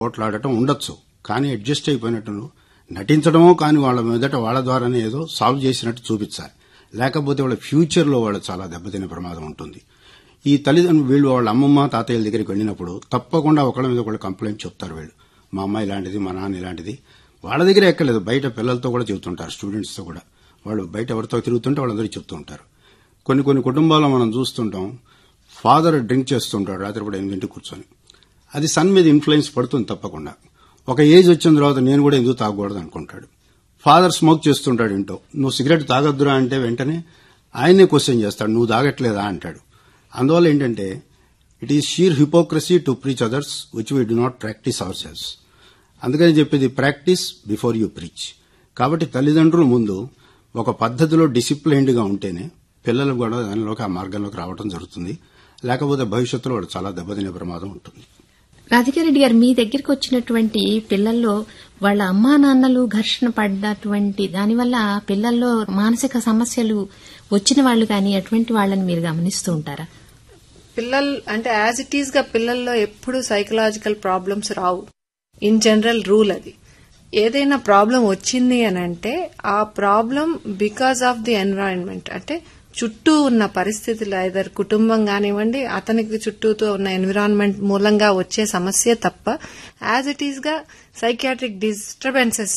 పోట్లాడటం ఉండొచ్చు కానీ అడ్జస్ట్ అయిపోయినట్టు నటించడమో కానీ వాళ్ళ మీదట వాళ్ళ ద్వారానే ఏదో సాల్వ్ చేసినట్టు చూపించాలి లేకపోతే వాళ్ళ ఫ్యూచర్ లో వాళ్ళు చాలా దెబ్బతినే ప్రమాదం ఉంటుంది ఈ తల్లిదండ్రులు వీళ్ళు వాళ్ళ అమ్మమ్మ తాతయ్యల దగ్గరికి వెళ్ళినప్పుడు తప్పకుండా ఒకళ్ళ మీద ఒకళ్ళు కంప్లైంట్ చెప్తారు వీళ్ళు మా అమ్మ ఇలాంటిది మా నాన్న ఇలాంటిది వాళ్ళ దగ్గర ఎక్కలేదు బయట పిల్లలతో కూడా చెబుతుంటారు స్టూడెంట్స్ తో కూడా వాళ్ళు బయట ఎవరితో తిరుగుతుంటే వాళ్ళందరికీ చెప్తూ ఉంటారు కొన్ని కొన్ని కుటుంబాల్లో మనం చూస్తుంటాం ఫాదర్ డ్రింక్ చేస్తుంటాడు రాత్రిపూట ఎనిమిదింటికి కూర్చొని అది సన్ మీద ఇన్ఫ్లుయెన్స్ పడుతుంది తప్పకుండా ఒక ఏజ్ వచ్చిన తర్వాత నేను కూడా ఎందుకు తాగకూడదు అనుకుంటాడు ఫాదర్ స్మోక్ చేస్తుంటాడు ఇంటో నువ్వు సిగరెట్ తాగొద్దురా అంటే వెంటనే ఆయనే క్వశ్చన్ చేస్తాడు నువ్వు తాగట్లేదా అంటాడు అందువల్ల ఏంటంటే it is sheer hypocrisy to preach others which we do not practise ourselves అందుకని చెప్పేది ప్రాక్టీస్ బిఫోర్ యూ ప్రీచ్ కాబట్టి తల్లిదండ్రులు ముందు ఒక పద్ధతిలో డిసిప్లైన్డ్ గా ఉంటేనే పిల్లలు కూడా దానిలోకి ఆ మార్గంలోకి రావడం జరుగుతుంది లేకపోతే భవిష్యత్తులో వాడు చాలా దెబ్బతినే ప్రమాదం ఉంటుంది రాధికారెడ్డి గారు మీ దగ్గరికి వచ్చినటువంటి పిల్లల్లో వాళ్ళ అమ్మా నాన్నలు ఘర్షణ పడ్డటువంటి దానివల్ల పిల్లల్లో మానసిక సమస్యలు వచ్చిన వాళ్ళు కానీ అటువంటి వాళ్ళని మీరు గమనిస్తూ ఉంటారా పిల్లలు అంటే యాజ్ ఇట్ ఈస్ గా పిల్లల్లో ఎప్పుడు సైకలాజికల్ ప్రాబ్లమ్స్ రావు ఇన్ జనరల్ రూల్ అది ఏదైనా ప్రాబ్లం వచ్చింది అని అంటే ఆ problem because of the environment అంటే చుట్టూ ఉన్న పరిస్థితులు ఐదర్ కుటుంబం కానివ్వండి అతనికి చుట్టూతో ఉన్న ఎన్విరాన్మెంట్ మూలంగా వచ్చే సమస్య తప్ప యాజ్ ఇట్ ఈస్ గా సైకియాట్రిక్ డిస్టర్బెన్సెస్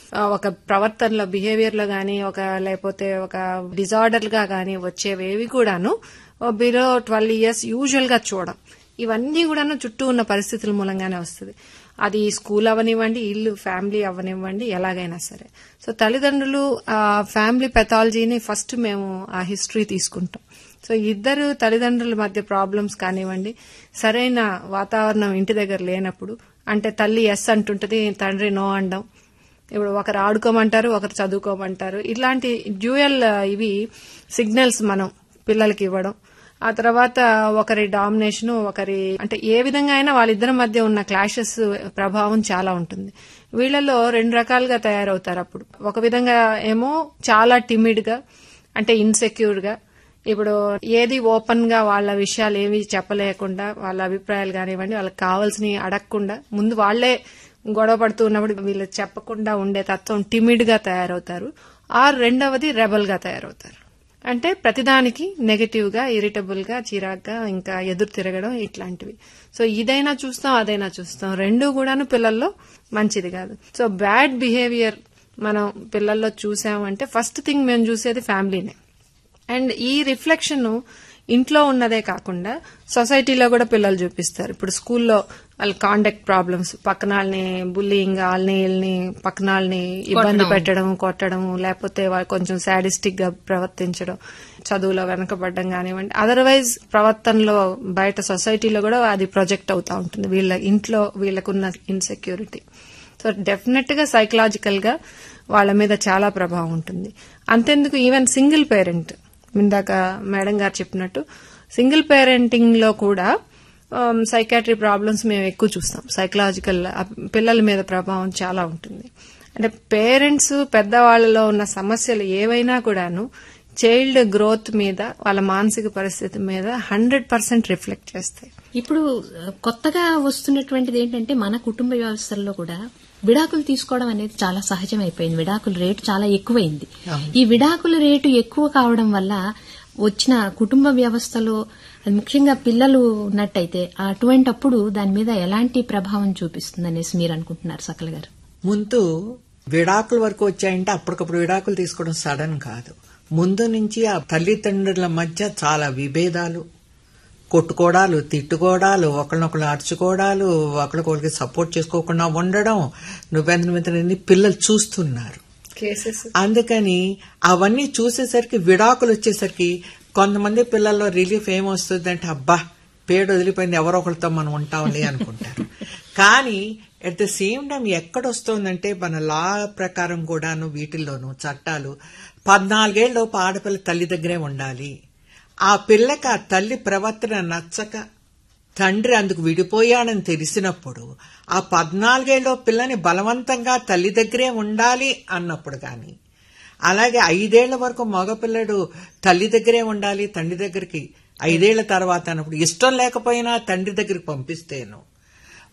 ఒక ప్రవర్తనలో బిహేవియర్ లో గాని ఒక లేకపోతే ఒక డిజార్డర్ గా గాని వచ్చేవేవి కూడాను బిలో ట్వెల్వ్ ఇయర్స్ యూజువల్ గా చూడం ఇవన్నీ కూడాను చుట్టూ ఉన్న పరిస్థితుల మూలంగానే వస్తుంది అది స్కూల్ అవనివ్వండి ఇల్లు ఫ్యామిలీ అవనివ్వండి ఎలాగైనా సరే సో తల్లిదండ్రులు ఆ ఫ్యామిలీ పెథాలజీని ఫస్ట్ మేము ఆ హిస్టరీ తీసుకుంటాం సో ఇద్దరు తల్లిదండ్రుల మధ్య ప్రాబ్లమ్స్ కానివ్వండి సరైన వాతావరణం ఇంటి దగ్గర లేనప్పుడు అంటే తల్లి ఎస్ అంటుంటది తండ్రి నో అండం ఇప్పుడు ఒకరు ఆడుకోమంటారు ఒకరు చదువుకోమంటారు ఇలాంటి డ్యూయల్ ఇవి సిగ్నల్స్ మనం పిల్లలకి ఇవ్వడం ఆ తర్వాత ఒకరి డామినేషన్ ఒకరి అంటే ఏ విధంగా అయినా వాళ్ళిద్దరి మధ్య ఉన్న క్లాషెస్ ప్రభావం చాలా ఉంటుంది వీళ్ళలో రెండు రకాలుగా తయారవుతారు అప్పుడు ఒక విధంగా ఏమో చాలా టిమిడ్ గా అంటే ఇన్సెక్యూర్ గా ఇప్పుడు ఏది ఓపెన్ గా వాళ్ళ విషయాలు ఏవి చెప్పలేకుండా వాళ్ళ అభిప్రాయాలు కానివ్వండి వాళ్ళకి కావాల్సినవి అడగకుండా ముందు వాళ్లే గొడవ పడుతూ ఉన్నప్పుడు వీళ్ళు చెప్పకుండా ఉండే తత్వం టిమిడ్ గా తయారవుతారు ఆర్ రెండవది రెబల్ గా తయారవుతారు అంటే ప్రతిదానికి నెగటివ్ గా ఇరిటబుల్ గా చిరాగ్గా ఇంకా ఎదురు తిరగడం ఇట్లాంటివి సో ఇదైనా చూస్తాం అదైనా చూస్తాం రెండు కూడాను పిల్లల్లో మంచిది కాదు సో బ్యాడ్ బిహేవియర్ మనం పిల్లల్లో చూసామంటే ఫస్ట్ థింగ్ మేము చూసేది ఫ్యామిలీనే అండ్ ఈ రిఫ్లెక్షన్ ఇంట్లో ఉన్నదే కాకుండా సొసైటీలో కూడా పిల్లలు చూపిస్తారు ఇప్పుడు స్కూల్లో వాళ్ళ కాండక్ట్ ప్రాబ్లమ్స్ పక్కన వాళ్ళని బుల్లింగ్ వాళ్ళని వీళ్ళని పక్కన వాళ్ళని ఇబ్బంది పెట్టడం కొట్టడం లేకపోతే వాళ్ళు కొంచెం సాడిస్టిక్ గా ప్రవర్తించడం చదువులో వెనకబడడం కానివ్వండి అదర్వైజ్ ప్రవర్తనలో బయట సొసైటీలో కూడా అది ప్రొజెక్ట్ అవుతా ఉంటుంది వీళ్ళ ఇంట్లో వీళ్ళకున్న ఇన్సెక్యూరిటీ సో డెఫినెట్ గా సైకలాజికల్ గా వాళ్ళ మీద చాలా ప్రభావం ఉంటుంది అంతెందుకు ఈవెన్ సింగిల్ పేరెంట్ ఇందాక మేడం గారు చెప్పినట్టు సింగిల్ పేరెంటింగ్ లో కూడా సైకాట్రీ ప్రాబ్లమ్స్ మేము ఎక్కువ చూస్తాం సైకలాజికల్ పిల్లల మీద ప్రభావం చాలా ఉంటుంది అంటే పేరెంట్స్ పెద్దవాళ్లలో ఉన్న సమస్యలు ఏవైనా కూడాను చైల్డ్ గ్రోత్ మీద వాళ్ళ మానసిక పరిస్థితి మీద హండ్రెడ్ పర్సెంట్ రిఫ్లెక్ట్ చేస్తాయి ఇప్పుడు కొత్తగా వస్తున్నటువంటిది ఏంటంటే మన కుటుంబ వ్యవస్థల్లో కూడా విడాకులు తీసుకోవడం అనేది చాలా సహజమైపోయింది విడాకుల రేటు చాలా ఎక్కువైంది ఈ విడాకుల రేటు ఎక్కువ కావడం వల్ల వచ్చిన కుటుంబ వ్యవస్థలో ముఖ్యంగా పిల్లలు ఉన్నట్టయితే అటువంటప్పుడు దాని మీద ఎలాంటి ప్రభావం చూపిస్తుంది అనేసి మీరు అనుకుంటున్నారు సకల్ గారు ముందు విడాకుల వరకు వచ్చాయంటే అప్పటికప్పుడు విడాకులు తీసుకోవడం సడన్ కాదు ముందు నుంచి ఆ తల్లిదండ్రుల మధ్య చాలా విభేదాలు కొట్టుకోవడాలు తిట్టుకోవడాలు ఒకరినొకరు అరుచుకోవడాలు ఒకరికొకరికి సపోర్ట్ చేసుకోకుండా ఉండడం నువ్వెంత పిల్లలు చూస్తున్నారు కేసెస్ అందుకని అవన్నీ చూసేసరికి విడాకులు వచ్చేసరికి కొంతమంది పిల్లల్లో రిలీఫ్ ఏమొస్తుందంటే అబ్బా పేడు వదిలిపోయింది ఎవరో ఒకరితో మనం ఉంటాంలే అనుకుంటారు కానీ అట్ ద సేమ్ టైం ఎక్కడొస్తోందంటే మన లా ప్రకారం కూడాను వీటిల్లోనూ చట్టాలు పద్నాలుగేళ్ళలోపు ఆడపిల్ల తల్లి దగ్గరే ఉండాలి ఆ పిల్లకి ఆ తల్లి ప్రవర్తన నచ్చక తండ్రి అందుకు విడిపోయాడని తెలిసినప్పుడు ఆ పద్నాలుగేళ్ళలో పిల్లని బలవంతంగా తల్లి దగ్గరే ఉండాలి అన్నప్పుడు గాని అలాగే ఐదేళ్ల వరకు మగపిల్లడు తల్లి దగ్గరే ఉండాలి తండ్రి దగ్గరికి ఐదేళ్ల తర్వాత అన్నప్పుడు ఇష్టం లేకపోయినా తండ్రి దగ్గరికి పంపిస్తేను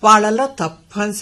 వాళ్ళలో తప్పనిసరి